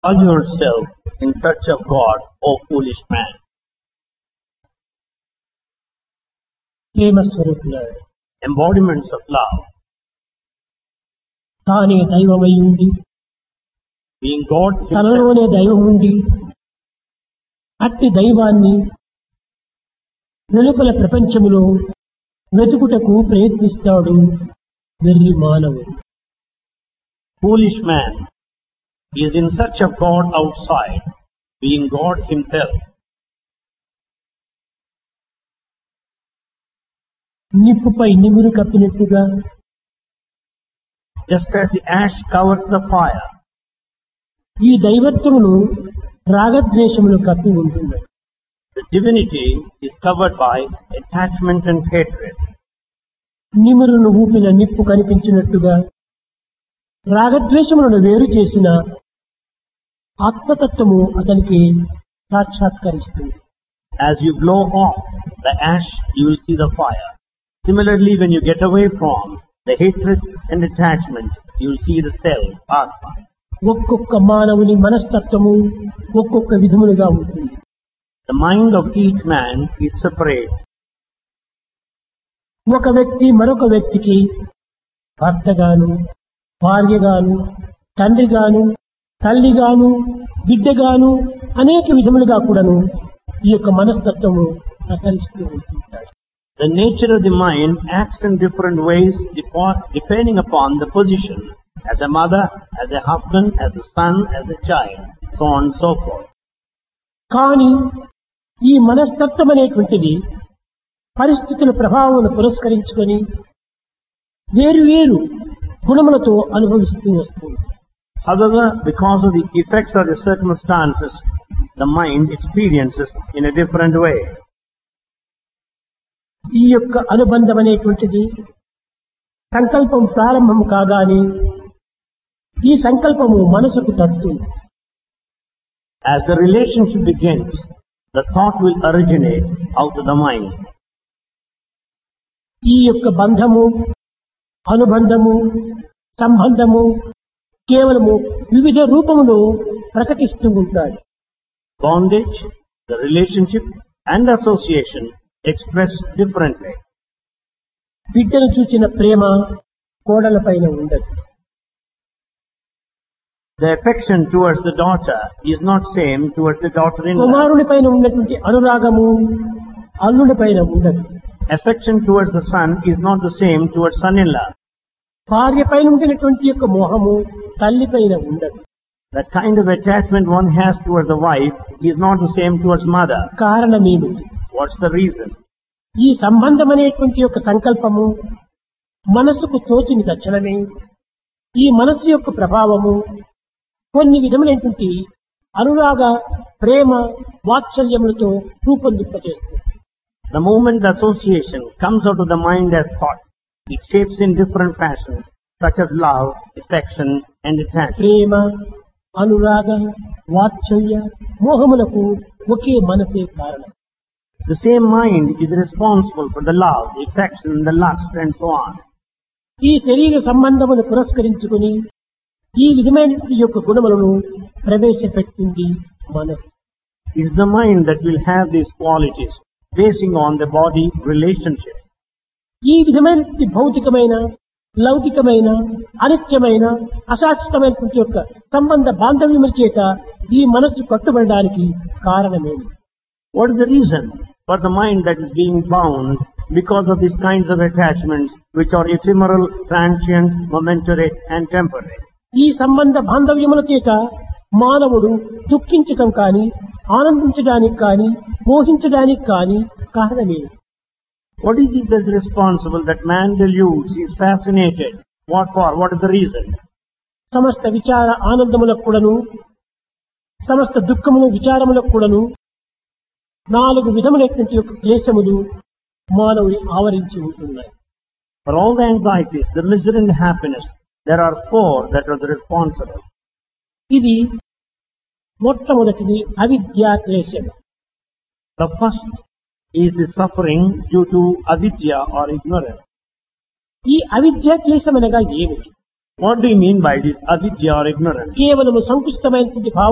Call yourself in search of God, O foolish man. Prema స్వరూపులాడు Embodiments of love, తానే దైవమై ఉండి being God himself, తనలోనే దైవం ఉండి అట్టి దైవాన్ని వెలుపల ప్రపంచములో వెతుకుటకు ప్రయత్నిస్తాడు వెర్రి మానవుడు foolish man, is in search of God outside, being God himself. నిప్పుపై నిమురు కప్పినట్టుగా Just as the ash covers the fire, ఈ దైవత్వమును రాగద్వేషములు కప్పి ఉంటుంది the divinity is covered by attachment and hatred. నిమురును ఊపిన నిప్పు కనిపించినట్టుగా రాగద్వేషములను వేరు చేసిన ఆత్మతత్వము అతనికి సాక్షాత్కరిస్తుంది As you blow off the ash, you will see the fire. Similarly, when you get away from the hatred and attachment, you will see the self, Atma. ఒక్కొక్క మానవుని మనస్తత్వము ఒక్కొక్క విధములుగా ఉంటుంది The mind of each man is separate. ఒక వ్యక్తి మరొక వ్యక్తికి భర్తగాను భార్యగాను తండ్రిగాను తల్లిగాను బిడ్డగాను అనేక విధములుగా కూడాను ఈ యొక్క మనస్తత్వము ప్రసరిస్తూ ఉంటుంటాడు The nature of the mind acts in different ways depo- depending upon the position as a mother, as a husband, as a son, as a child, so on and so forth. కానీ ఈ మనస్తత్వం అనేటువంటిది పరిస్థితుల ప్రభావం పురస్కరించుకొని వేరు వేరు గుణములతో అనుభవిస్తూ వస్తుంది However, because of the effects of the circumstances, the mind experiences in a different way. ఈ యొక్క అనుబంధం అనేటువంటిది సంకల్పం ప్రారంభం కాగానే ఈ సంకల్పము మనసుకు తడుతుంది As the relationship begins, the thought will originate out of the mind. ఈ యొక్క బంధము అనుబంధము సంబంధము కేవలము వివిధ రూపములో ప్రకటిస్తూ ఉంటాడు Bondage, the relationship, and association expressed differently. బిడ్డను చూచిన ప్రేమ కోడల పైన ఉండదు The affection towards the daughter is not same towards the daughter-in-law. కుమారుని పైన ఉన్నటువంటి అనురాగము అల్లుడి పైన ఉండదు Affection towards the son is not the same towards son-in-law. భార్య పైన ఉండినటువంటి యొక్క మోహము తల్లి పైన ఉండదు The kind of attachment one has towards the wife is not the same towards mother. కారణమేమిటి What's the reason? ఈ సంబంధం అనేటువంటి యొక్క సంకల్పము మనసుకు తోచిన తక్షణమే ఈ మనస్సు యొక్క ప్రభావము కొన్ని విధములైనటువంటి అనురాగ ప్రేమ వాత్సల్యములతో రూపొందింపజేస్తుంది The moment the association comes out of the mind as thought, it shapes in different fashions, such as love, affection, and attachment. ప్రేమ అనురాగ వాత్సల్య మోహములకు ఒకే మనసే కారణం The same mind is responsible for the love, the affection, the lust, and so on. ఈ శరీర సంబంధమును పురస్కరించుకుని ఈ విధమైనటువంటి యొక్క గుణములను ప్రవేశపెట్టింది మనసు It is the mind that will have these qualities, basing on the body relationship. ఈ విధమైనటువంటి భౌతికమైన లౌకికమైన అనిత్యమైన అశాశ్వతమైనటువంటి యొక్క సంబంధ బాంధవ్యముల చేత ఈ మనస్సు కట్టుబడడానికి కారణమేమి What is the reason for the mind that is being bound because of these kinds of attachments which are ephemeral, transient, momentary, and temporary? ఈ సంబంధ బాంధవ్యముల చేత మానవుడు దుఃఖించటం కానీ ఆనందించడానికి కానీ మోహించడానికి కానీ కారణమేమి What is it that's responsible that man deludes, is fascinated? What for? What is the reason? సమస్త విచార ఆనందములకు కూడాను సమస్త దుఃఖములు విచారములకు కూడాను నాలుగు విధములైనటువంటి యొక్క క్లేశములు మానవుని ఆవరించి ఉంటున్నాయి For all the anxieties, the misery and happiness, there are four that are the responsible. ఇది మొట్టమొదటిది అవిద్యా క్లేశం The first is the suffering due to avidya or ignorance. ఈ అవిద్యా క్లేశం అనగా ఏమిటి What do you mean by this avidya or ignorance? కేవలము సంకుచితమైనటువంటి భావం